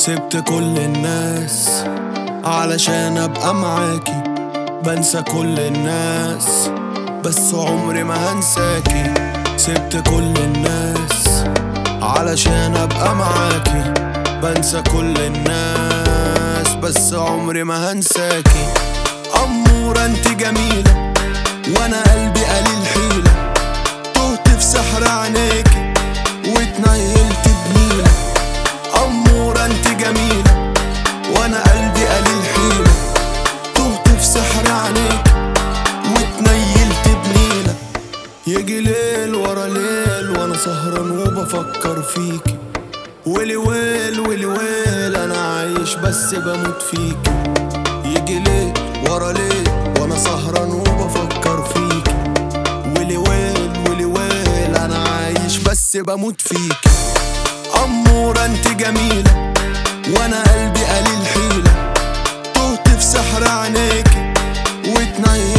سبت كل الناس علشان ابقى معاكي بنسى كل الناس بس عمري ما هنساكي سبت كل الناس علشان ابقى معاكي بنسى كل الناس بس عمري ما هنساكي أمورة انت جميلة وانا قلبي قليل حيلة تهت في سحر عينيكي واتنيلت بنيلة أمورة انت جميلة وانا قلبي قليل حيلة تهت في سحر عينيكي واتنيلت بنيلة يجي ليل ورا ليل وانا سهران وبفكر فيكي ويلي ويل ويلي ويل انا عايش بس بموت فيكي يجي ليل ورا ليل وانا سهران وبفكر فيكي ويلي ويل ويلي ويل انا عايش بس بموت فيكي أمورة انت جميلة وانا قلبي قليل حيلة تهت في سحر عينيكي واتنيل